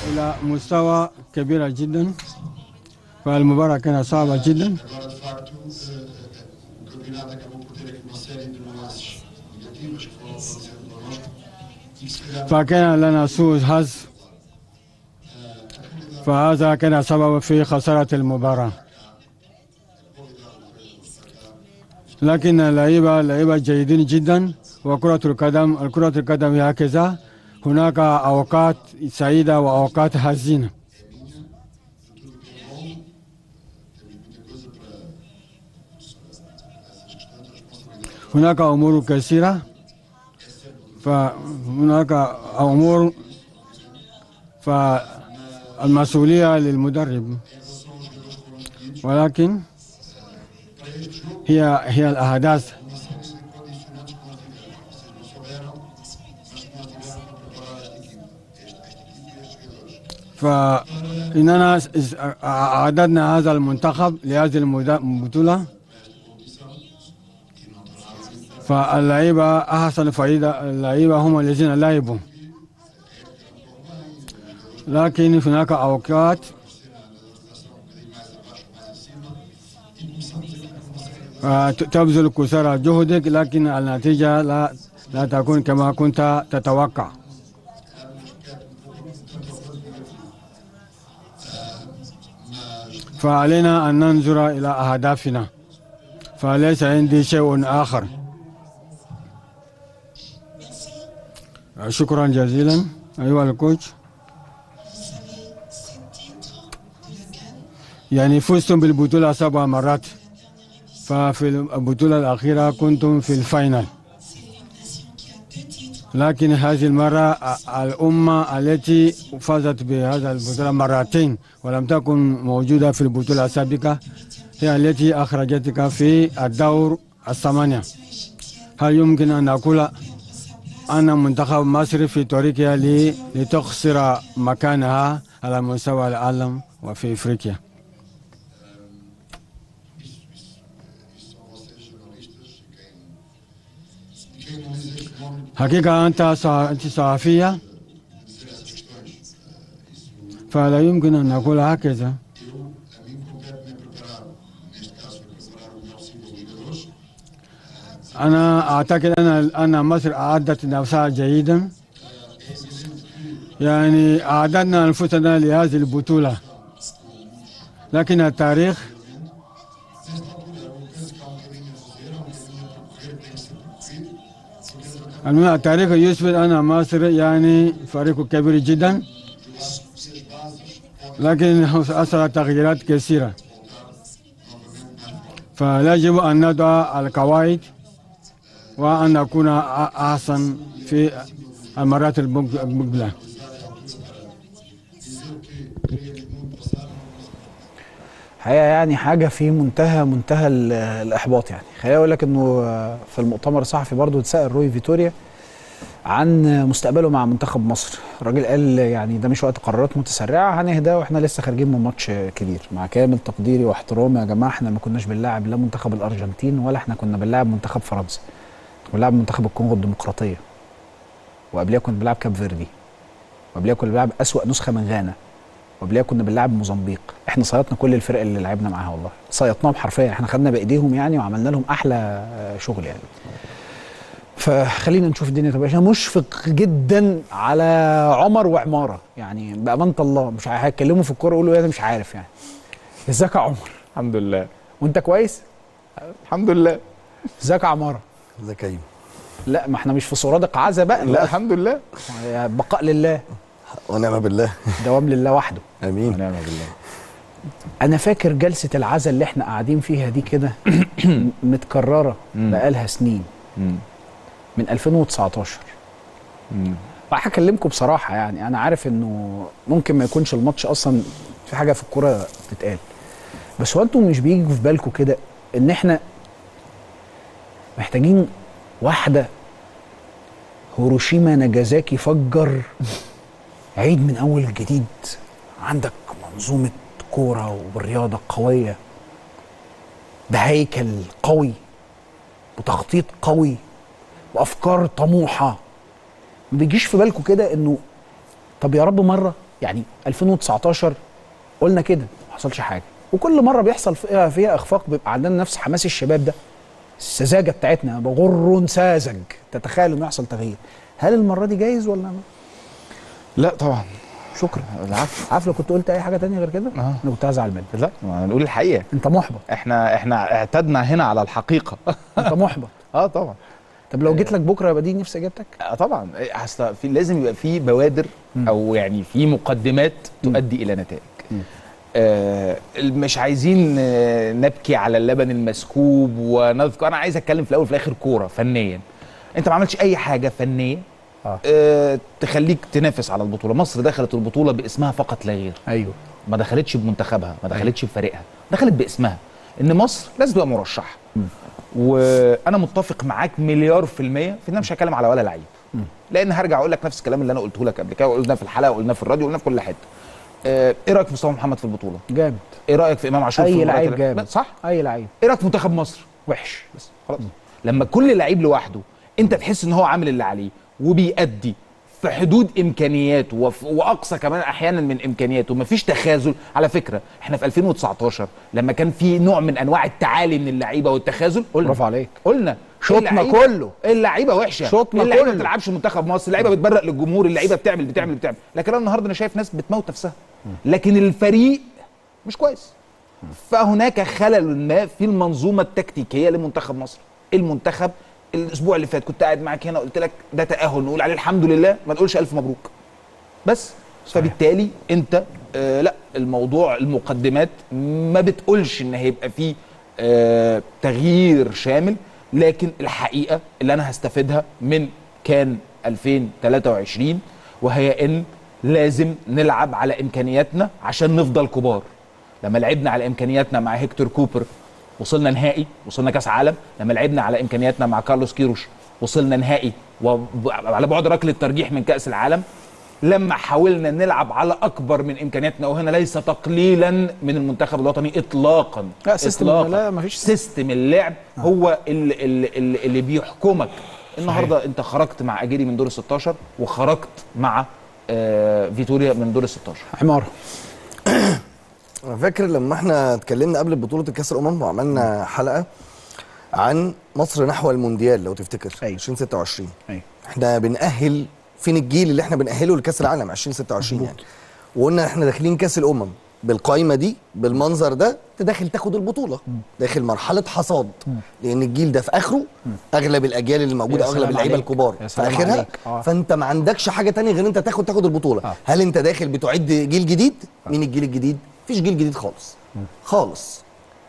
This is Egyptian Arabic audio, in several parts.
إلى مستوى كبير جدا فالمباراة كانت صعبة جدا Agora, de facto, eh, o campeonato acabou por ter aqui uma série de nuances negativas que foram aparecendo connosco e se calhar فكان لنا سوء حظ فهذا كان سبب في خسارة المباراة لكن اللعيبة لعيبة جيدين جدا وكرة القدم الكرة القدم هكذا هناك أوقات سعيدة وأوقات حزينة هناك أمور كثيرة فهناك أمور فالمسؤولية للمدرب ولكن هي هي الأحداث فإننا أعددنا هذا المنتخب لهذه المدا- البطولة فاللعيبة أحسن فائدة اللعيبة هم الذين لعبوا لكن هناك أوقات آه، ت- تبذل كثر جهدك لكن النتيجة لا لا تكون كما كنت تتوقع فعلينا أن ننظر إلى أهدافنا فليس عندي شيء آخر شكرا جزيلا أيها الكوتش يعني فزتم بالبطولة سبع مرات ففي البطولة الأخيرة كنتم في الفاينل لكن هذه المرة الأمة التي فازت بهذا البطولة مرتين ولم تكن موجودة في البطولة السابقة هي التي أخرجتك في الدور الثمانية هل يمكن أن نقول أن منتخب مصر في طريقها ل- لتخسر مكانها على مستوى العالم وفي أفريقيا حقيقة أنت صح- أنت صحفية فلا يمكن أن نقول هكذا أنا أعتقد أن أن مصر أعدت نفسها جيدا يعني أعددنا أنفسنا لهذه البطولة لكن التاريخ المهم التاريخ يثبت أن مصر يعني فريق كبير جدا لكن حصل تغييرات كثيرة فيجب أن نضع القواعد وأن نكون أ- أحسن في المرات المق- المقبلة حقيقة يعني حاجة في منتهى منتهى ال- الإحباط يعني خليني أقول لك إنه في المؤتمر الصحفي برضه اتسأل روي فيتوريا عن مستقبله مع منتخب مصر الراجل قال يعني ده مش وقت قرارات متسرعة هنهدى واحنا لسه خارجين من ماتش كبير مع كامل تقديري واحترامي يا جماعة احنا ما كناش بنلاعب لا منتخب الأرجنتين ولا احنا كنا بنلاعب منتخب فرنسا كنا بنلاعب منتخب الكونغو الديمقراطية وقبلها كنا بنلعب كاب فيردي وقبلها كنا بنلعب أسوأ نسخة من غانا وقبلها كنا بنلعب موزمبيق احنا صيطنا كل الفرق اللي لعبنا معاها والله صيطناهم حرفيا احنا خدنا بايديهم يعني وعملنا لهم احلى آه، شغل يعني فخلينا نشوف الدنيا طب انا مشفق جدا على عمر وعماره يعني بامانه الله مش هيتكلموا في الكوره يقولوا ايه انا مش عارف يعني ازيك يا عمر الحمد لله وانت كويس الحمد لله ازيك يا عماره ازيك يا كريم لا ما احنا مش في سرادق عزا بقى لا الحمد لله بقاء لله ونعم بالله دوام لله وحده امين ونعم بالله انا فاكر جلسه العزا اللي احنا قاعدين فيها دي كده متكرره مم. بقالها سنين مم. من 2019 مم. وهكلمكم بصراحه يعني انا عارف انه ممكن ما يكونش الماتش اصلا في حاجه في الكوره تتقال بس هو انتم مش بيجي في بالكم كده ان احنا محتاجين واحده هيروشيما ناجازاكي فجر عيد من اول جديد عندك منظومه كوره ورياضه قويه بهيكل قوي وتخطيط قوي وافكار طموحه ما بيجيش في بالكم كده انه طب يا رب مره يعني 2019 قلنا كده ما حصلش حاجه وكل مره بيحصل فيها, فيها اخفاق بيبقى عندنا نفس حماس الشباب ده السذاجه بتاعتنا بغر ساذج تتخيل انه يحصل تغيير هل المره دي جايز ولا ما؟ لا طبعا شكرا العفو عارف لو كنت قلت اي حاجه تانية غير كده آه. انا كنت هزعل منك لا ما نقول الحقيقه انت محبط احنا احنا اعتدنا هنا على الحقيقه انت محبط اه طبعا طب لو جيت لك بكره يبقى دي نفس اجابتك آه طبعا إيه، اصل في لازم يبقى في بوادر او يعني في مقدمات تؤدي الى نتائج آه مش عايزين آه، نبكي على اللبن المسكوب ونذكر انا عايز اتكلم في الاول وفي الاخر كوره فنيا انت ما عملتش اي حاجه فنيه آه. آه تخليك تنافس على البطوله مصر دخلت البطوله باسمها فقط لا غير ايوه ما دخلتش بمنتخبها ما دخلتش بفريقها دخلت باسمها ان مصر لازم تبقى مرشحه وانا متفق معاك مليار في الميه في ان انا مش هتكلم على ولا لعيب لان هرجع اقول لك نفس الكلام اللي انا قلته لك قبل كده وقلناه في الحلقه وقلناه في الراديو وقلناه في كل حته آه، ايه رايك في مصطفى محمد في البطوله جامد ايه رايك في امام عاشور في اي المباراة لعيب اللي- جامد صح اي لعيب ايه رايك في منتخب مصر وحش بس خلاص لما كل لعيب لوحده انت تحس ان هو عامل اللي عليه وبيأدي في حدود امكانياته وف- واقصى كمان احيانا من امكانياته مفيش تخاذل على فكره احنا في 2019 لما كان في نوع من انواع التعالي من اللعيبه والتخاذل قلنا برافو عليك. قلنا شوطنا اللعيبة- كله. اللعيبه وحشه شوطنا اللعيبه كله. ما بتلعبش منتخب مصر اللعيبه بتبرق للجمهور اللعيبه بتعمل بتعمل بتعمل لكن انا النهارده انا شايف ناس بتموت نفسها لكن الفريق مش كويس فهناك خلل ما في المنظومه التكتيكيه لمنتخب مصر المنتخب الاسبوع اللي فات كنت قاعد معاك هنا قلت لك ده تاهل نقول عليه الحمد لله ما نقولش الف مبروك بس فبالتالي انت آه لا الموضوع المقدمات ما بتقولش ان هيبقى فيه آه تغيير شامل لكن الحقيقه اللي انا هستفيدها من كان 2023 وهي ان لازم نلعب على امكانياتنا عشان نفضل كبار لما لعبنا على امكانياتنا مع هيكتور كوبر وصلنا نهائي وصلنا كاس عالم لما لعبنا على امكانياتنا مع كارلوس كيروش وصلنا نهائي وعلى بعد ركله ترجيح من كاس العالم لما حاولنا نلعب على اكبر من امكانياتنا وهنا ليس تقليلا من المنتخب الوطني اطلاقا لا، سيستم- إطلاقاً. لا، مفيش سيستم اللعب هو اللي, اللي, اللي, اللي بيحكمك النهارده انت خرجت مع اجيري من دور ال 16 وخرجت مع آه فيتوريا من دور ال 16 عماره انا فاكر لما احنا اتكلمنا قبل بطوله الكاس الامم وعملنا حلقه عن مصر نحو المونديال لو تفتكر أيوة. 2026 ايوه احنا بنأهل فين الجيل اللي احنا بنأهله لكاس العالم 2026 يعني وقلنا احنا داخلين كاس الامم بالقايمه دي بالمنظر ده انت داخل تاخد البطوله داخل مرحله حصاد لان الجيل ده في اخره اغلب الاجيال اللي موجوده يا اغلب سلام اللعيبه عليك. الكبار يا في سلام اخرها عليك. آه. فانت ما عندكش حاجه تانية غير انت تاخد تاخد البطوله آه. هل انت داخل بتعد جيل جديد مين الجيل الجديد مفيش جيل جديد خالص خالص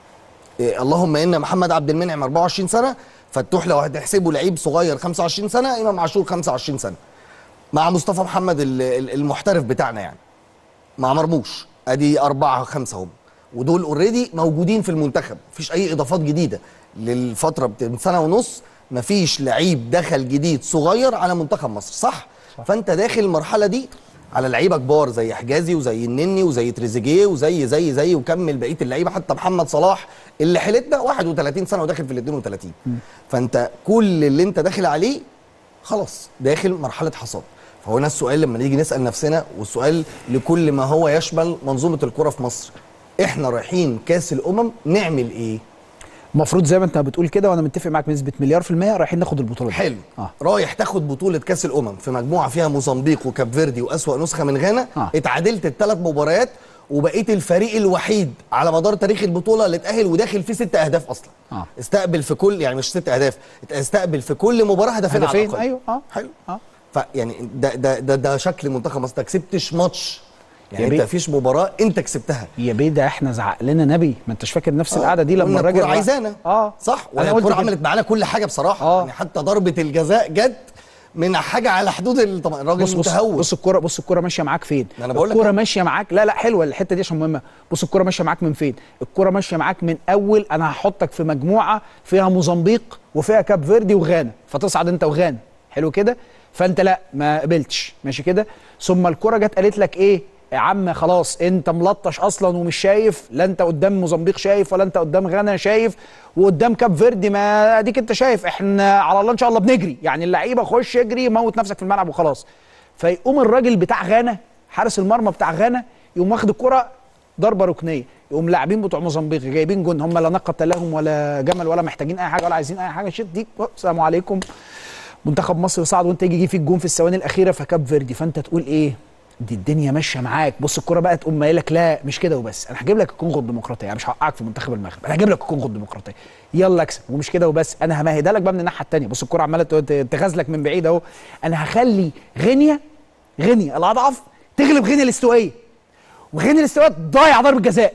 إيه اللهم ان محمد عبد المنعم 24 سنه فتوح لو هتحسبه لعيب صغير 25 سنه امام عاشور 25 سنه مع مصطفى محمد ال- ال- المحترف بتاعنا يعني مع مرموش ادي أربعة خمسة هم ودول اوريدي موجودين في المنتخب مفيش اي اضافات جديده للفتره بت- من سنه ونص مفيش لعيب دخل جديد صغير على منتخب مصر صح, صح. فانت داخل المرحله دي على لعيبه كبار زي حجازي وزي النني وزي تريزيجيه وزي زي زي وكمل بقيه اللعيبه حتى محمد صلاح اللي حيلتنا 31 سنه وداخل في ال 32 فانت كل اللي انت داخل عليه خلاص داخل مرحله حصاد فهنا السؤال لما نيجي نسال نفسنا والسؤال لكل ما هو يشمل منظومه الكره في مصر احنا رايحين كاس الامم نعمل ايه المفروض زي ما انت بتقول كده وانا متفق معاك بنسبه مليار في الميه رايحين ناخد البطوله دي. حلو اه رايح تاخد بطوله كاس الامم في مجموعه فيها موزمبيق وكاب فيردي واسوا نسخه من غانا آه. اتعادلت الثلاث مباريات وبقيت الفريق الوحيد على مدار تاريخ البطوله اللي اتاهل وداخل فيه ست اهداف اصلا آه. استقبل في كل يعني مش ست اهداف استقبل في كل مباراه هدفين على هدفين الأقل. ايوه اه حلو اه فيعني ده ده ده, ده شكل منتخب مصر انت كسبتش ماتش يعني يا انت بيه. مفيش مباراه انت كسبتها يا بيه ده احنا زعق لنا نبي ما انتش فاكر نفس القعده دي لما قلنا الراجل الكوره راح- عايزانا اه صح أنا وهي قلت الكوره كده. عملت معانا كل حاجه بصراحه آه. يعني حتى ضربه الجزاء جت من حاجه على حدود ال- طبعا الراجل بص بص متهور بص الكوره بص الكوره ماشيه معاك فين ما أنا بقول لك الكوره أهو. ماشيه معاك لا لا حلوه الحته دي عشان مهمه بص الكوره ماشيه معاك من فين الكوره ماشيه معاك من اول انا هحطك في مجموعه فيها موزمبيق وفيها كاب فيردي وغانا فتصعد انت وغانا حلو كده فانت لا ما قبلتش ماشي كده ثم الكوره جت قالت لك ايه يا عم خلاص انت ملطش اصلا ومش شايف لا انت قدام موزمبيق شايف ولا انت قدام غانا شايف وقدام كاب فيردي ما اديك انت شايف احنا على الله ان شاء الله بنجري يعني اللعيبه خش اجري موت نفسك في الملعب وخلاص فيقوم الراجل بتاع غانا حارس المرمى بتاع غانا يقوم واخد الكره ضربه ركنيه يقوم لاعبين بتوع موزمبيق جايبين جون هم لا نقه لهم ولا جمل ولا محتاجين اي حاجه ولا عايزين اي حاجه شيت دي السلام عليكم منتخب مصر صعد وانت يجي يجي فيك جون في الثواني الاخيره فكاب فيردي فانت تقول ايه دي الدنيا ماشيه معاك بص الكوره بقى تقوم قايل لك لا مش كده وبس انا هجيب لك الكونغو الديمقراطيه انا مش هوقعك في منتخب المغرب انا هجيب لك الكونغو الديمقراطيه يلا اكسب ومش كده وبس انا همهدها لك بقى من الناحيه الثانيه بص الكوره عماله ت- تغازلك من بعيد اهو انا هخلي غينيا غينيا الاضعف تغلب غينيا الاستوائيه وغينيا الاستوائيه تضيع ضربه جزاء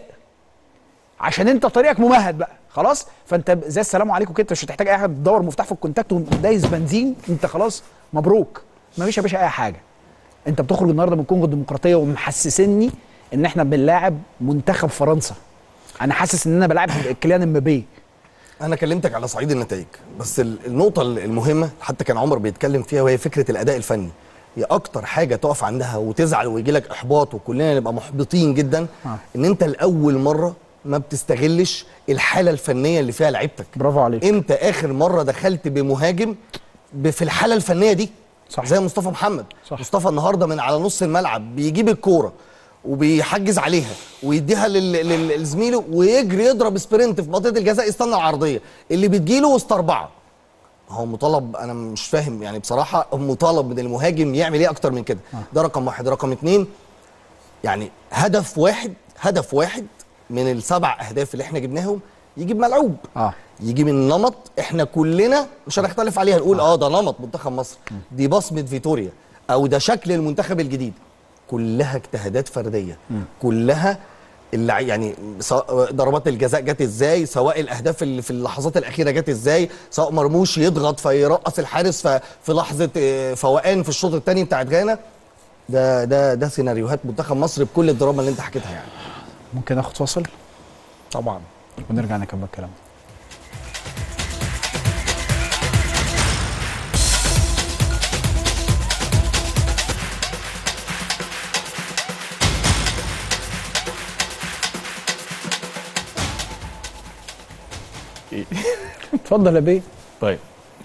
عشان انت طريقك ممهد بقى خلاص فانت ب- زي السلام عليكم كده مش هتحتاج اي حاجه تدور مفتاح في الكونتاكت ودايس بنزين انت خلاص مبروك ما فيش يا باشا اي حاجه انت بتخرج النهارده من الكونغو الديمقراطيه ومحسسني ان احنا بنلاعب منتخب فرنسا انا حاسس ان انا بلاعب كيليان امبابي انا كلمتك على صعيد النتائج بس ال- النقطه المهمه حتى كان عمر بيتكلم فيها وهي فكره الاداء الفني هي اكتر حاجه تقف عندها وتزعل ويجي لك احباط وكلنا نبقى محبطين جدا آه. ان انت لاول مره ما بتستغلش الحاله الفنيه اللي فيها لعيبتك برافو عليك امتى اخر مره دخلت بمهاجم ب- في الحاله الفنيه دي صح. زي مصطفى محمد صح. مصطفى النهارده من على نص الملعب بيجيب الكوره وبيحجز عليها ويديها لل- لل- لزميله ويجري يضرب سبرنت في منطقه الجزاء يستنى العرضيه اللي بتجيله وسط اربعه هو مطالب انا مش فاهم يعني بصراحه مطالب من المهاجم يعمل ايه اكتر من كده ده رقم واحد رقم اتنين يعني هدف واحد هدف واحد من السبع اهداف اللي احنا جبناهم يجيب ملعوب اه يجي من نمط احنا كلنا مش هنختلف عليها نقول اه ده نمط منتخب مصر دي بصمه فيتوريا او ده شكل المنتخب الجديد كلها اجتهادات فرديه كلها اللي يعني سواء ضربات الجزاء جت ازاي سواء الاهداف اللي في اللحظات الاخيره جت ازاي سواء مرموش يضغط فيرقص الحارس ف- في لحظه اه، فوقان في الشوط الثاني بتاعت غانا ده ده ده سيناريوهات منتخب مصر بكل الدراما اللي انت حكيتها يعني ممكن اخد فاصل طبعا ونرجع نكمل كلامنا اتفضل يا بيه طيب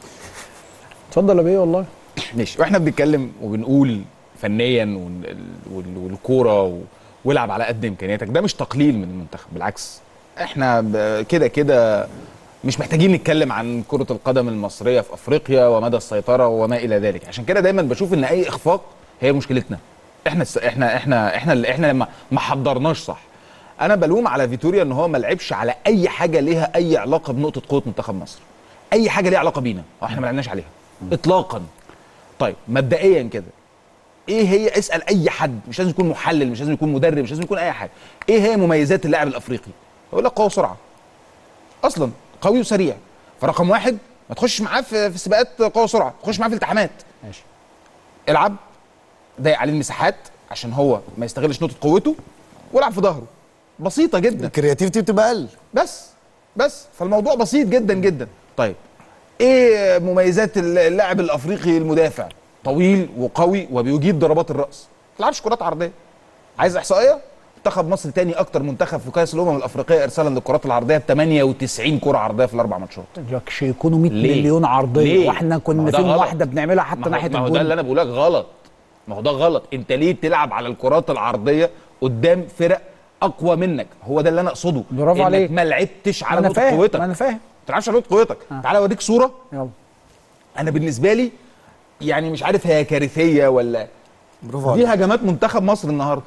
اتفضل يا بيه والله ماشي واحنا بنتكلم وبنقول فنيا وال- وال- والكوره و- والعب على قد امكانياتك ده مش تقليل من المنتخب بالعكس احنا ب- كده كده مش محتاجين نتكلم عن كرة القدم المصرية في افريقيا ومدى السيطرة وما الى ذلك عشان كده دايما بشوف ان اي اخفاق هي مشكلتنا احنا الس- احنا احنا احنا اللي احنا ما ما حضرناش صح انا بلوم على فيتوريا ان هو ما لعبش على اي حاجة ليها اي علاقة بنقطة قوة منتخب مصر اي حاجة ليها علاقة بينا واحنا ما لعبناش عليها اطلاقا طيب مبدئيا كده ايه هي اسال اي حد مش لازم يكون محلل مش لازم يكون مدرب مش لازم يكون اي حاجه ايه هي مميزات اللاعب الافريقي يقول لك قوه وسرعه اصلا قوي وسريع فرقم واحد ما تخش معاه في في سباقات قوه وسرعه تخش معاه في التحامات ماشي العب ضيق عليه المساحات عشان هو ما يستغلش نقطه قوته والعب في ظهره بسيطه جدا الكرياتيفيتي بتبقى اقل بس بس فالموضوع بسيط جدا جدا طيب ايه مميزات اللاعب الافريقي المدافع طويل وقوي وبيجيد ضربات الراس ما تلعبش كرات عرضيه عايز احصائيه منتخب مصر تاني اكتر منتخب في كاس الامم الافريقيه ارسالا للكرات العرضيه ب 98 كره عرضيه في الاربع ماتشات لك يكونوا 100 ليه؟ مليون عرضيه ليه؟ واحنا ما كنا هو ده فين غلط. واحده بنعملها حتى ما هو- ناحيه ما هو ده اللي الجون انا بقول لك غلط ما هو ده غلط انت ليه تلعب على الكرات العرضيه قدام فرق اقوى منك هو ده اللي انا اقصده برافو انك عليك. ما لعبتش ما على انا نقطه فاهم قوتك ما انا فاهم ما تلعبش على نقطه قوتك تعالى اوريك صوره يلا انا بالنسبه لي يعني مش عارف هي كارثيه ولا برافو دي عليك هجمات منتخب مصر النهارده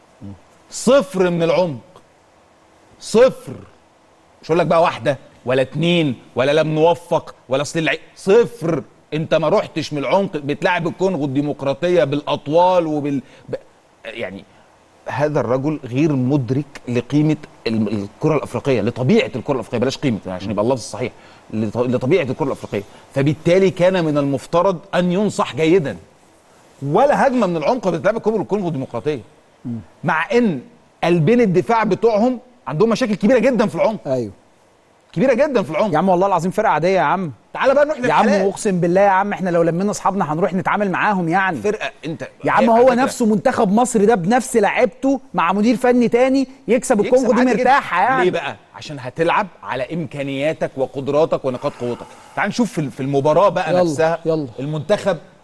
صفر من العمق صفر مش هقول لك بقى واحده ولا اتنين ولا لم نوفق ولا اصل اللعيب صفر انت ما رحتش من العمق بتلعب الكونغو الديمقراطيه بالاطوال وبال ب... يعني هذا الرجل غير مدرك لقيمه ال- الكره الافريقيه لطبيعه الكره الافريقيه بلاش قيمه عشان يبقى اللفظ الصحيح لط- لطبيعه الكره الافريقيه فبالتالي كان من المفترض ان ينصح جيدا ولا هجمه من العمق بتلعب الكونغو الكونغو الديمقراطيه مع ان قلبين الدفاع بتوعهم عندهم مشاكل كبيره جدا في العمق ايوه كبيره جدا في العمق يا عم والله العظيم فرقه عاديه يا عم تعالى بقى نروح يا عم للحالات. اقسم بالله يا عم احنا لو لمينا اصحابنا هنروح نتعامل معاهم يعني فرقه انت يا عم على هو فكرة نفسه منتخب مصر ده بنفس لعيبته مع مدير فني تاني يكسب يكسب الكونغو دي عادي جدا. مرتاحه يعني ليه بقى عشان هتلعب على امكانياتك وقدراتك ونقاط قوتك تعال نشوف في في المباراه بقى يلا، نفسها يلا. المنتخب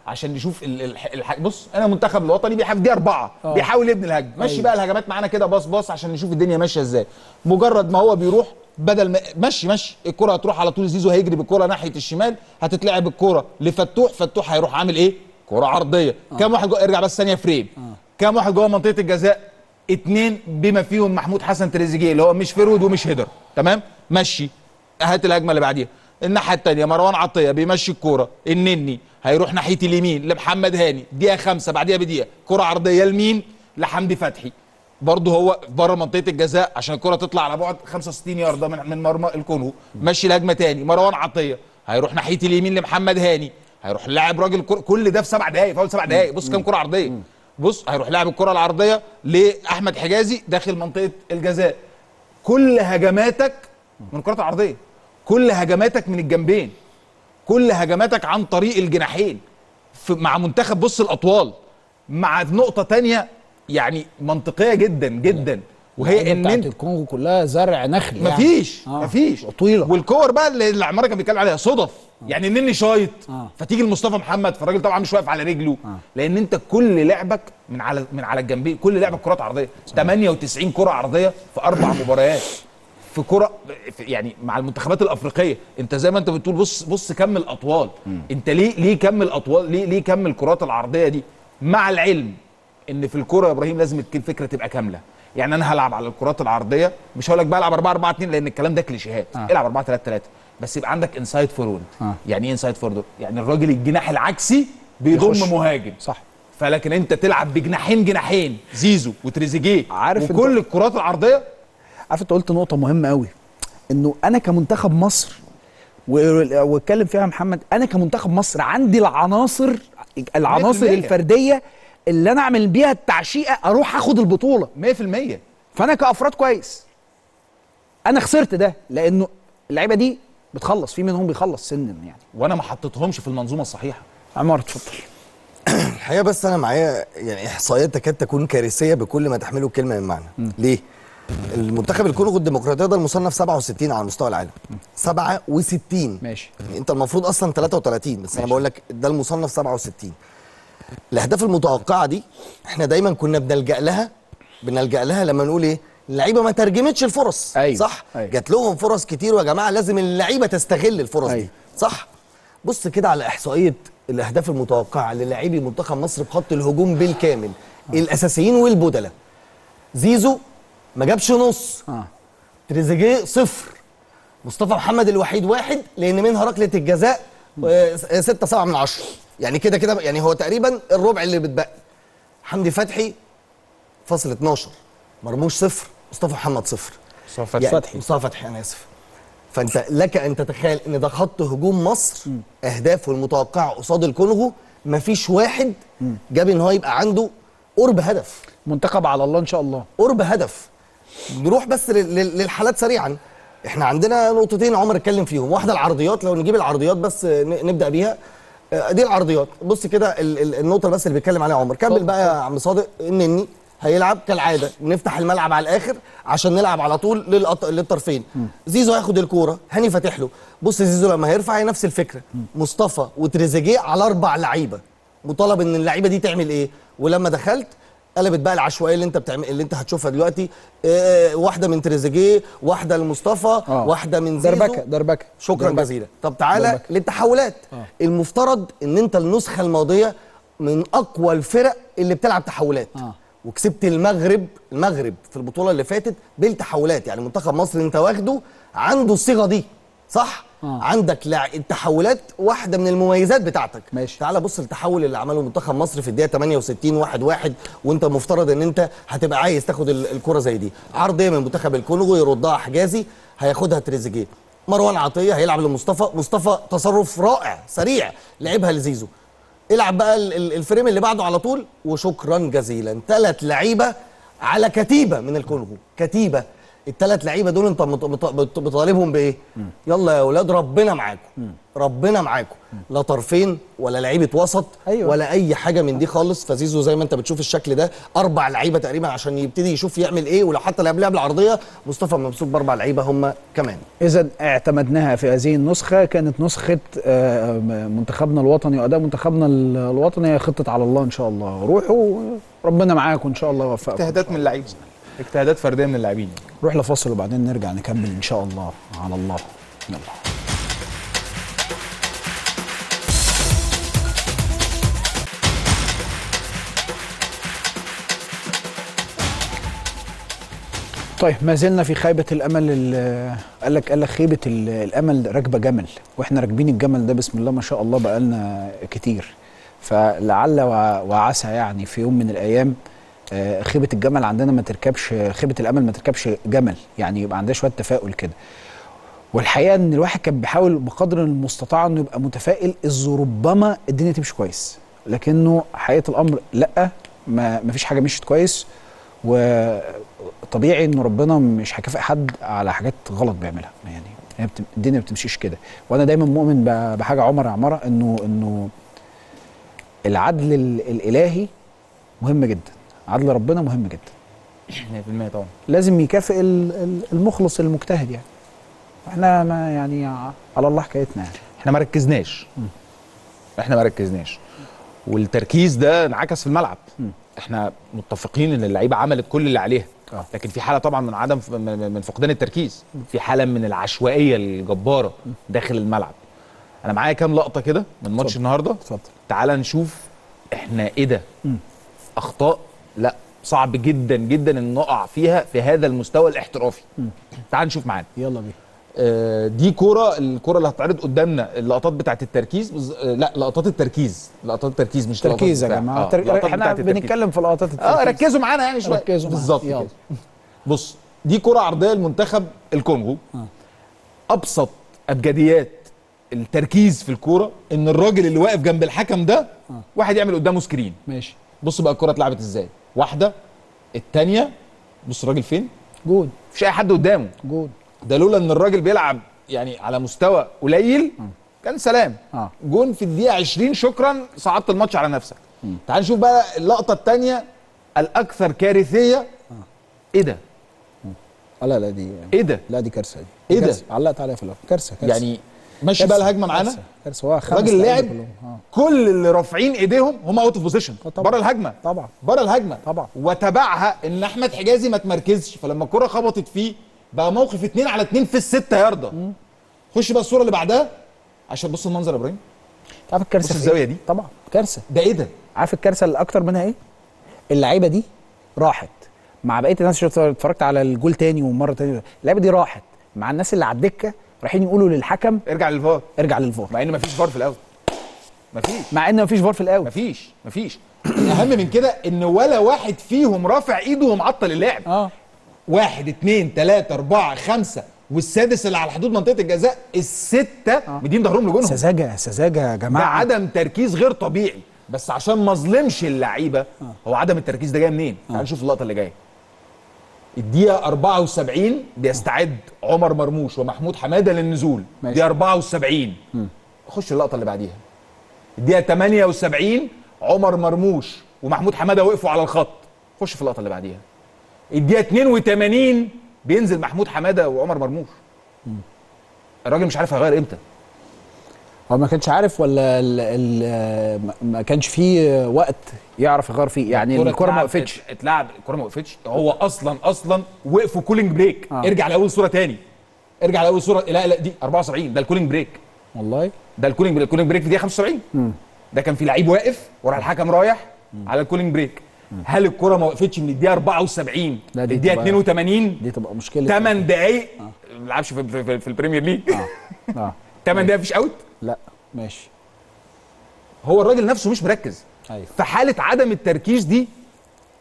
عشان نشوف ال- الح- الح... بص انا المنتخب الوطني بيحاول دي اربعه آه. بيحاول يبني الهجمه مشي بقى الهجمات معانا كده باص باص عشان نشوف الدنيا ماشيه ازاي مجرد ما هو بيروح بدل ما مشي مشي الكره هتروح على طول زيزو هيجري بالكره ناحيه الشمال هتتلعب الكره لفتوح فتوح هيروح عامل ايه كره عرضيه كام واحد جوه ارجع بس ثانيه فريم كام واحد جوه منطقه الجزاء اتنين بما فيهم محمود حسن تريزيجيه اللي هو مش فيرود ومش هيدر تمام مشي هات الهجمه اللي بعديها الناحيه الثانيه مروان عطيه بيمشي الكوره النني هيروح ناحيه اليمين لمحمد هاني دقيقه خمسه بعديها بدقيقه كره عرضيه لمين لحمدي فتحي برضه هو بره منطقه الجزاء عشان الكره تطلع على بعد 65 يارده من من مرمى الكونغو مشي الهجمه تاني مروان عطيه هيروح ناحيه اليمين لمحمد هاني هيروح لاعب راجل كرة كل ده في سبع دقائق في اول سبع دقائق بص كام كره عرضيه بص هيروح لاعب الكره العرضيه لاحمد حجازي داخل منطقه الجزاء كل هجماتك من الكرات العرضيه كل هجماتك من الجنبين كل هجماتك عن طريق الجناحين في مع منتخب بص الاطوال مع نقطه تانية يعني منطقيه جدا جدا وهي ان بتاعت انت الكونغو كلها زرع نخل يعني. مفيش آه. مفيش طويله والكور بقى اللي اللي عمار كان بيتكلم عليها صدف يعني انني شايط آه. فتيجي لمصطفى محمد فالراجل طبعا مش واقف على رجله لان انت كل لعبك من على من على الجنبين كل لعبك كرات عرضيه 98 كره عرضيه في اربع مباريات في كره في- يعني مع المنتخبات الافريقيه انت زي ما انت بتقول بص بص كم الاطوال انت ليه ليه كم الاطوال ليه ليه كم الكرات العرضيه دي مع العلم ان في الكوره يا ابراهيم لازم تكون الفكره تبقى كامله يعني انا هلعب على الكرات العرضيه مش هقول لك بقى العب 4 4 2 لان الكلام ده كليشيهات آه. العب 4 3 3 بس يبقى عندك انسايد فورورد آه. يعني ايه انسايد فورورد يعني الراجل الجناح العكسي بيضم يخش. مهاجم صح فلكن انت تلعب بجناحين جناحين زيزو وتريزيجيه عارف انت- وكل الكرات العرضيه عارف انت قلت نقطه مهمه قوي انه انا كمنتخب مصر و- واتكلم فيها محمد انا كمنتخب مصر عندي العناصر العناصر 100%. الفرديه اللي انا اعمل بيها التعشيقه اروح اخد البطوله 100% فانا كافراد كويس انا خسرت ده لانه اللعيبه دي بتخلص في منهم بيخلص سنا يعني وانا ما حطيتهمش في المنظومه الصحيحه عمار اتفضل الحقيقه بس انا معايا يعني احصائيات تكاد تكون كارثيه بكل ما تحمله الكلمه من معنى ليه المنتخب الكونغو الديمقراطيه ده المصنف 67 على مستوى العالم 67 ماشي يعني انت المفروض اصلا 33 بس انا بقول لك ده المصنف 67 الاهداف المتوقعه دي احنا دايما كنا بنلجا لها بنلجا لها لما نقول ايه اللعيبه ما ترجمتش الفرص أيوة. صح أيوة. جات لهم فرص كتير ويا جماعه لازم اللعيبه تستغل الفرص أيوة. دي صح بص كده على احصائيه الاهداف المتوقعه للاعبي منتخب مصر بخط الهجوم بالكامل الاساسيين والبدلاء زيزو ما جابش نص اه تريزيجيه صفر مصطفى محمد الوحيد واحد لان منها ركله الجزاء آه، ستة سبعة من عشرة يعني كده كده يعني هو تقريبا الربع اللي بتبقى حمدي فتحي فاصل 12 مرموش صفر مصطفى محمد صفر مصطفى يعني فتحي. مصطفى فتحي انا اسف فانت لك ان تتخيل ان ده خط هجوم مصر اهدافه المتوقعه قصاد الكونغو مفيش واحد جاب ان هو يبقى عنده قرب هدف منتخب على الله ان شاء الله قرب هدف نروح بس لل- لل- للحالات سريعا احنا عندنا نقطتين عمر اتكلم فيهم واحده العرضيات لو نجيب العرضيات بس ن- نبدا بيها آه، دي العرضيات بص كده ال- ال- النقطه بس اللي بيتكلم عليها عمر كمل بقى يا عم صادق النني هيلعب كالعاده نفتح الملعب على الاخر عشان نلعب على طول للأط... للطرفين زيزو هياخد الكوره هاني فاتح له بص زيزو لما هيرفع هي نفس الفكره مصطفى وتريزيجيه على اربع لعيبه مطالب ان اللعيبه دي تعمل ايه ولما دخلت قلبت بقى العشوائيه اللي انت بتعمل اللي انت هتشوفها دلوقتي اه واحده من تريزيجيه واحده لمصطفى آه. واحده من زيزو دربكه دربكه شكرا دربكة. جزيلا طب تعالى دربكة. للتحولات آه. المفترض ان انت النسخه الماضيه من اقوى الفرق اللي بتلعب تحولات آه. وكسبت المغرب المغرب في البطوله اللي فاتت بالتحولات يعني منتخب مصر انت واخده عنده الصيغه دي صح آه. عندك لع... التحولات واحده من المميزات بتاعتك ماشي. تعال بص التحول اللي عمله منتخب مصر في الدقيقه 68 واحد واحد وانت مفترض ان انت هتبقى عايز تاخد ال- الكره زي دي عرضيه من منتخب الكونغو يردها حجازي هياخدها تريزيجيه مروان عطيه هيلعب لمصطفى مصطفى تصرف رائع سريع لعبها لزيزو العب بقى ال- ال- الفريم اللي بعده على طول وشكرا جزيلا ثلاث لعيبه على كتيبه من الكونغو كتيبه الثلاث لعيبه دول انت مط- مط- بت- بتطالبهم بايه يلا يا اولاد ربنا معاكم ربنا معاكم لا طرفين ولا لعيبه وسط أيوة. ولا اي حاجه من دي خالص فزيزو زي ما انت بتشوف الشكل ده اربع لعيبه تقريبا عشان يبتدي يشوف يعمل ايه ولو حتى لعب لعب العرضيه مصطفى ممسوك باربع لعيبه هم كمان اذا اعتمدناها في هذه النسخه كانت نسخه آه، منتخبنا الوطني واداء منتخبنا ال- الوطني هي خطه على الله ان شاء الله روحوا ربنا معاكم ان شاء الله يوفقكم اجتهادات من اللعيبه اجتهادات فرديه من اللاعبين نروح لفاصل وبعدين نرجع نكمل ان شاء الله على الله يلا طيب ما زلنا في خيبة الأمل ال- قال لك قال لك خيبة ال- الأمل راكبة جمل وإحنا راكبين الجمل ده بسم الله ما شاء الله بقالنا كتير فلعل وع- وعسى يعني في يوم من الأيام آه، خيبة الجمل عندنا ما تركبش خيبة الأمل ما تركبش جمل يعني يبقى عندنا شوية تفاؤل كده والحقيقة إن الواحد كان بيحاول بقدر المستطاع إنه يبقى متفائل إذ ربما الدنيا تمشي كويس لكنه حقيقة الأمر لأ ما ما فيش حاجة مشيت كويس وطبيعي ان ربنا مش هيكافئ حد على حاجات غلط بيعملها يعني هي بت... الدنيا ما بتمشيش كده وانا دايما مؤمن ب... بحاجه عمر عماره انه انه العدل ال... الالهي مهم جدا عدل ربنا مهم جدا 100% طبعا لازم يكافئ ال- ال- المخلص المجتهد يعني احنا ما يعني ع- على الله حكايتنا يعني احنا ما ركزناش احنا ما ركزناش والتركيز ده انعكس في الملعب احنا متفقين ان اللعيبه عملت كل اللي عليها آه. لكن في حاله طبعا من عدم من من فقدان التركيز في حاله من العشوائيه الجباره داخل الملعب انا معايا كام لقطه كده من ماتش اتفضل. النهارده اتفضل تعال نشوف احنا ايه ده اخطاء لا صعب جدا جدا ان نقع فيها في هذا المستوى الاحترافي تعال نشوف معانا يلا بينا آه، دي كوره الكوره اللي هتعرض قدامنا اللقطات بتاعت التركيز بز... آه، لا لقطات التركيز لقطات التركيز مش لقطات تركيز يا الدفاع. جماعه آه، تر... لقطات احنا بتاعت التركيز. بنتكلم في لقطات التركيز اه ركزوا معانا يعني شويه ركزوا معانا. بالظبط يلا. كده بص دي كرة عرضية لمنتخب الكونغو أبسط أبجديات التركيز في الكورة إن الراجل اللي واقف جنب الحكم ده واحد يعمل قدامه سكرين ماشي بص بقى الكرة اتلعبت إزاي واحدة التانية بص الراجل فين جود مفيش أي حد قدامه جود ده لولا إن الراجل بيلعب يعني على مستوى قليل كان سلام آه. جون في الدقيقة 20 شكرا صعدت الماتش على نفسك تعال نشوف بقى اللقطة التانية الأكثر كارثية إيه ده؟ آه لا لا دي إيه ده؟ لا دي كارثه دي إيه ده؟ كارثة. علقت عليها في الاول كارثه كارثه يعني ماشي بقى الهجمه معانا كارثة. كارثه هو خمس الراجل لعيبة لعب كلهم. آه. كل اللي رافعين ايديهم هم اوت اوف بوزيشن آه طبعا. بره الهجمه طبعا بره الهجمه طبعا. وتبعها ان احمد حجازي ما تمركزش فلما الكره خبطت فيه بقى موقف اتنين على اتنين في الستة ياردة خش بقى الصوره اللي بعدها عشان بص المنظر يا ابراهيم عارف الكارثه بص في الزاوية إيه؟ دي. طبعا كارثه ده ايه ده عارف الكارثه اللي اكتر منها ايه اللعيبه دي راحت مع بقيه الناس شفت اتفرجت على الجول تاني ومره تاني اللعيبه دي راحت مع الناس اللي على الدكه رايحين يقولوا للحكم ارجع للفار ارجع للفار مع ان مفيش فار في الاول مفيش مع ان مفيش فار في الاول مفيش مفيش الاهم من كده ان ولا واحد فيهم رافع ايده ومعطل اللعب اه واحد اتنين تلاتة أربعة خمسة والسادس اللي على حدود منطقة الجزاء الستة مدين ظهرهم لجونهم سذاجه سذاجه يا ده جماعه عدم تركيز غير طبيعي بس عشان ما اظلمش اللعيبة هو عدم التركيز ده جاي منين؟ تعال نشوف اللقطة اللي جاية الدقيقة 74 بيستعد عمر مرموش ومحمود حمادة للنزول ماشي. دقيقة 74 خش اللقطة اللي بعديها الدقيقة 78 عمر مرموش ومحمود حمادة وقفوا على الخط خش في اللقطة اللي بعديها الدقيقة 82 بينزل محمود حمادة وعمر مرموش الراجل مش عارف هيغير امتى هو ما كانش عارف ولا ال ال ما- ما كانش فيه وقت يعرف يغير فيه يعني الكره ما اتلعب- وقفتش اتلعب الكوره ما وقفتش هو اصلا اصلا وقفوا كولينج بريك آه. ارجع لاول صوره تاني ارجع لاول صوره لا لا دي 74 ده الكولينج بريك والله ده الكولينج بريك الكولينج بريك في دقيقه 75 ده كان في لعيب واقف ورا الحكم رايح على الكولينج بريك هل الكوره ما وقفتش من الدقيقه 74 لا، دي للدقيقه تبقى- 82 دي تبقى مشكله 8 دقايق ما بيلعبش في, في, في, في البريمير ليج اه 8 دقايق مفيش اوت لا ماشي هو الراجل نفسه مش مركز ايوه في حاله عدم التركيز دي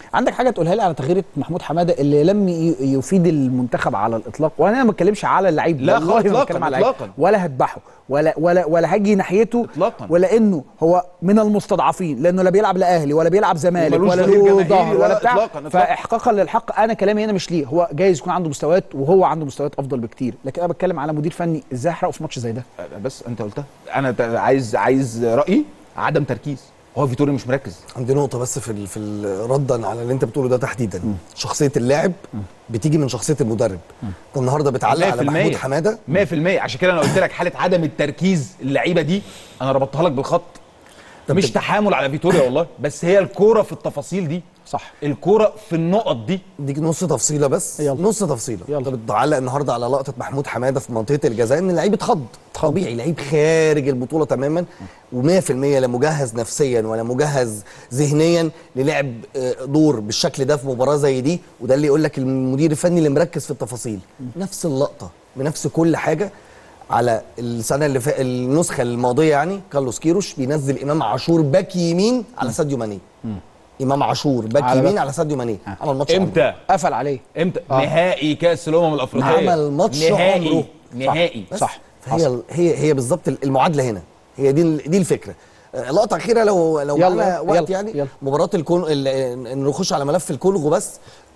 عندك حاجه تقولها لي على تغيير محمود حماده اللي لم ي- يفيد المنتخب على الاطلاق وانا ما بتكلمش على اللعيب لا والله خالص، ما إطلاقاً، بتكلم على اللعيب إطلاقاً. ولا هذبحه ولا ولا ولا هاجي ناحيته إطلاقاً. ولا انه هو من المستضعفين لانه لا بيلعب لا اهلي ولا بيلعب زمالك وملوش ولا ظهير له جماهيري، ظهر لا، ولا لا، بتاع إطلاقاً، إطلاقاً. فاحقاقا للحق انا كلامي هنا مش ليه هو جايز يكون عنده مستويات وهو عنده مستويات افضل بكتير لكن انا بتكلم على مدير فني ازاي احرقه في ماتش زي ده بس انت قلتها انا ت- عايز عايز رايي عدم تركيز هو فيتوري مش مركز عندي نقطة بس في ال- في ال- ردا على اللي انت بتقوله ده تحديدا شخصية اللاعب بتيجي من شخصية المدرب انت النهارده بتعلق على 100%. محمود حمادة 100% عشان كده انا قلت لك حاله عدم التركيز اللعيبه دي انا ربطتها لك بالخط طب مش تب- تحامل على فيتوريا والله بس هي الكوره في التفاصيل دي صح الكوره في النقط دي ديك نص تفصيله بس يلا. نص تفصيله يلا. انت بتعلق النهارده على لقطه محمود حماده في منطقه الجزاء ان اللعيب اتخض طبيعي لعيب خارج البطوله تماما و100% لا مجهز نفسيا ولا مجهز ذهنيا للعب آه، دور بالشكل ده في مباراه زي دي وده اللي يقول لك المدير الفني اللي مركز في التفاصيل نفس اللقطه بنفس كل حاجه على السنه اللي فا... النسخه الماضيه يعني كارلوس كيروش بينزل امام عاشور باك يمين على ساديو ماني امام عاشور باك على يمين باك. على ساديو ماني عمل ماتش عمره. امتى قفل عليه امتى نهائي كاس الامم الافريقيه عمل ماتش نهائي عمره. نهائي بس. صح. فهي هي هي بالظبط المعادله هنا هي دي دي الفكره آه، لقطه اخيره لو لو يلا، معانا يلا، وقت يلا، يعني يلا. مباراه الكون ال- ان نخش على ملف الكونغو بس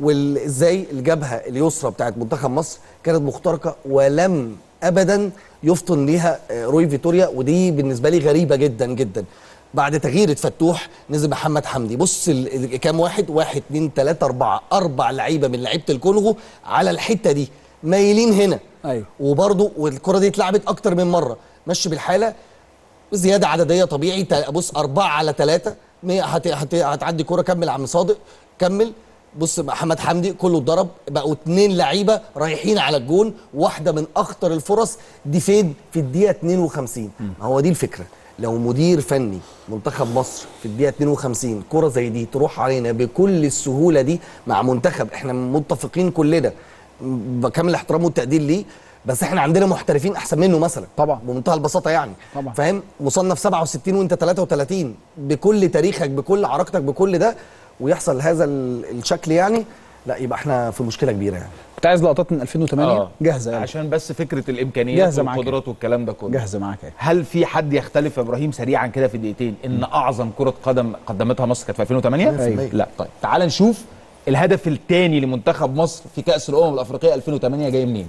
وازاي الجبهه اليسرى بتاعت منتخب مصر كانت مخترقه ولم ابدا يفطن ليها آه، روي فيتوريا ودي بالنسبه لي غريبه جدا جدا بعد تغيير فتوح نزل محمد حمدي بص ال- ال- كام واحد واحد اتنين تلاته اربعه اربع لعيبه من لعيبه الكونغو على الحته دي مايلين هنا ايوه وبرضه والكره دي اتلعبت اكتر من مره مشي بالحاله زياده عدديه طبيعي تا- بص أربعة على ثلاثة هت... هت... هتعدي كرة كمل عم صادق كمل بص محمد حمدي كله اتضرب بقوا اتنين لعيبه رايحين على الجون واحده من اخطر الفرص دي فين في الدقيقه 52 ما هو دي الفكره لو مدير فني منتخب مصر في الدقيقه 52 كره زي دي تروح علينا بكل السهوله دي مع منتخب احنا متفقين كلنا بكامل الاحترام والتقدير ليه بس احنا عندنا محترفين احسن منه مثلا طبعا. بمنتهى البساطه يعني طبعا. فاهم مصنف 67 وانت 33 بكل تاريخك بكل عراقتك بكل ده ويحصل هذا ال- الشكل يعني لا يبقى احنا في مشكله كبيره يعني كنت عايز لقطات من 2008 آه. جاهزه يلا. عشان بس فكره الامكانيات جاهزة معاك. والقدرات والكلام ده كله جاهزه معاك اهي. هل في حد يختلف يا ابراهيم سريعا كده في دقيقتين ان اعظم كره قدم قدمتها مصر كانت في 2008 أيوة. لا طيب تعال نشوف الهدف الثاني لمنتخب مصر في كاس الامم الافريقيه 2008 جاي منين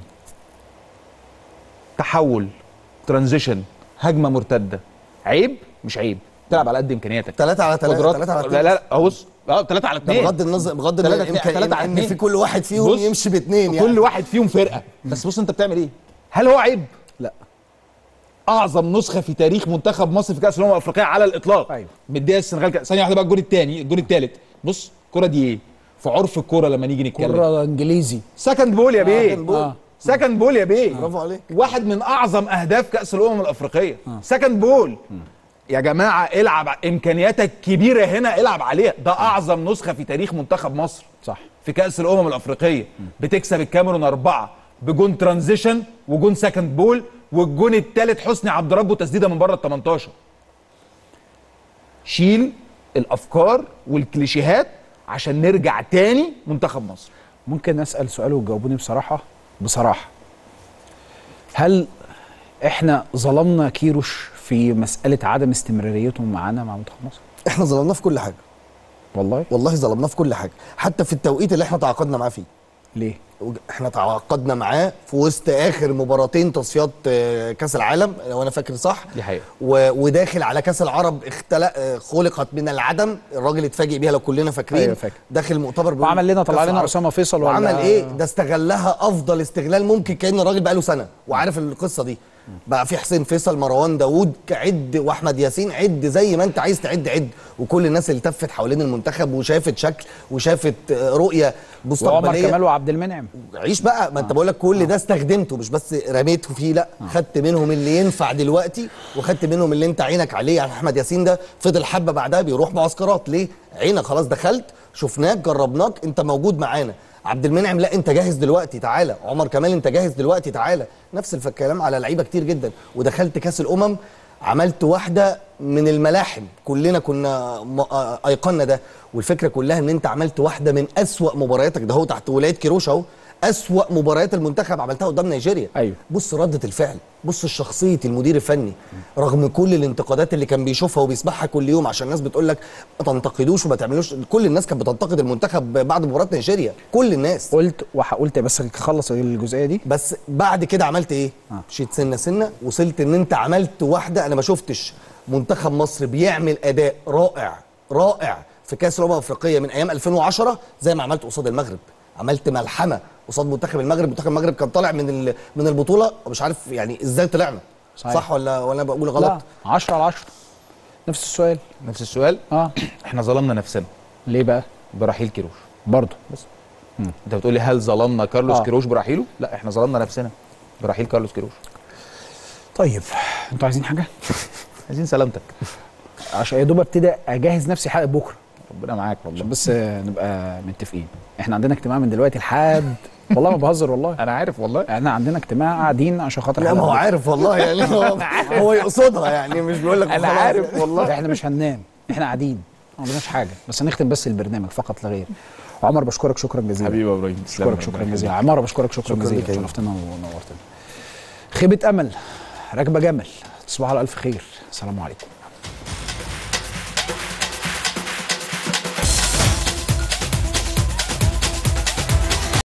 تحول ترانزيشن هجمه مرتده عيب مش عيب تلعب على قد امكانياتك 3 على 3 قدرات 3 على لا 2 لا لا بص اه 3 على ده 2 بغض النظر بغض تلاتة النظر اتنين- تلاتة على ان اتنين. في كل واحد فيهم بص، يمشي باثنين يعني كل واحد فيهم فرقه بس بص انت بتعمل ايه هل هو عيب لا اعظم نسخه في تاريخ منتخب مصر في كاس الامم الافريقيه على الاطلاق أيوة. مديها السنغال ك- ثانيه واحده بقى الجون الثاني الجون الثالث بص الكره دي ايه في عرف الكوره لما نيجي نتكلم كره انجليزي سكند بول يا بيه سكند بول. آه. سكند بول يا بيه برافو عليك. واحد من اعظم اهداف كاس الامم الافريقيه سكند بول يا جماعه العب ع- امكانياتك كبيره هنا العب عليها ده اعظم نسخه في تاريخ منتخب مصر صح في كاس الامم الافريقيه بتكسب الكاميرون اربعه بجون ترانزيشن وجون سكند بول والجون الثالث حسني عبد ربه تسديده من بره ال 18 شيل الافكار والكليشيهات عشان نرجع تاني منتخب مصر ممكن اسال سؤال وتجاوبوني بصراحه بصراحه هل احنا ظلمنا كيروش في مساله عدم استمراريته معانا مع منتخب مصر احنا ظلمناه في كل حاجه والله والله ظلمناه في كل حاجه حتى في التوقيت اللي احنا تعاقدنا معاه فيه ليه احنا تعاقدنا معاه في وسط اخر مباراتين تصفيات آه، كاس العالم لو انا فاكر صح دي حقيقة. و... وداخل على كاس العرب اختلق آه، خلقت من العدم الراجل اتفاجئ بيها لو كلنا فاكرين أيوة فاكر. داخل مؤتمر بيقول وعمل لنا طلع كأس لنا العرب. اسامه فيصل ولا وعمل ايه ده استغلها افضل استغلال ممكن كان الراجل بقاله سنه وعارف القصه دي بقى في حسين فيصل مروان داوود عد واحمد ياسين عد زي ما انت عايز تعد عد وكل الناس اللي تفت حوالين المنتخب وشافت شكل وشافت آه، رؤيه وعمر مستقبليه كمال وعبد المنعم عيش بقى ما انت بقول لك كل ده استخدمته مش بس رميته فيه لا خدت منهم اللي ينفع دلوقتي وخدت منهم اللي انت عينك عليه يعني احمد ياسين ده فضل حبه بعدها بيروح معسكرات ليه عينك خلاص دخلت شفناك جربناك انت موجود معانا عبد المنعم لا انت جاهز دلوقتي تعالى عمر كمال انت جاهز دلوقتي تعالى نفس الف- الكلام على لعيبه كتير جدا ودخلت كاس الامم عملت واحده من الملاحم كلنا كنا م- آه، ايقنا ده والفكره كلها ان انت عملت واحده من اسوا مبارياتك ده هو تحت ولايه كيروش اهو اسوا مباريات المنتخب عملتها قدام نيجيريا أيوة. بص ردة الفعل بص شخصية المدير الفني رغم كل الانتقادات اللي كان بيشوفها وبيسمعها كل يوم عشان الناس بتقول لك ما تنتقدوش وما تعملوش كل الناس كانت بتنتقد المنتخب بعد مباراة نيجيريا كل الناس قلت وقلت بس خلص الجزئيه دي بس بعد كده عملت ايه؟ آه. مشيت سنه سنه وصلت ان انت عملت واحده انا ما شفتش منتخب مصر بيعمل اداء رائع رائع في كاس الامم الافريقيه من ايام 2010 زي ما عملت قصاد المغرب عملت ملحمه قصاد منتخب المغرب منتخب المغرب كان طالع من ال- من البطوله ومش عارف يعني ازاي طلعنا صحيح. صح ولا ولا انا بقول غلط لا 10 على 10 نفس السؤال نفس السؤال اه احنا ظلمنا نفسنا ليه بقى برحيل كيروش برضه انت بتقول لي هل ظلمنا كارلوس آه. كيروش برحيله لا احنا ظلمنا نفسنا برحيل كارلوس كيروش طيب انتوا عايزين حاجه عايزين سلامتك عشان يا دوب ابتدي اجهز نفسي حلقه بكره ربنا معاك عشان والله بس نبقى متفقين احنا عندنا اجتماع من دلوقتي لحد والله ما بهزر والله انا عارف والله احنا عندنا اجتماع قاعدين عشان خاطر لا ما هو الحلقة عارف والله يعني هو, هو يقصدها يعني مش بيقول لك انا وخلاص. عارف بكرة. والله احنا مش هننام احنا قاعدين ما عندناش حاجه بس هنختم بس البرنامج فقط لا غير عمر بشكرك شكرا جزيلا حبيبي يا ابراهيم تسلم بشكرك شكرا جزيلا عمار بشكرك شكرا شكراً جزيلا لك يا يوسف. شرفتنا ونورتنا خيبه امل راكبه جمل تصبحوا على الف خير السلام عليكم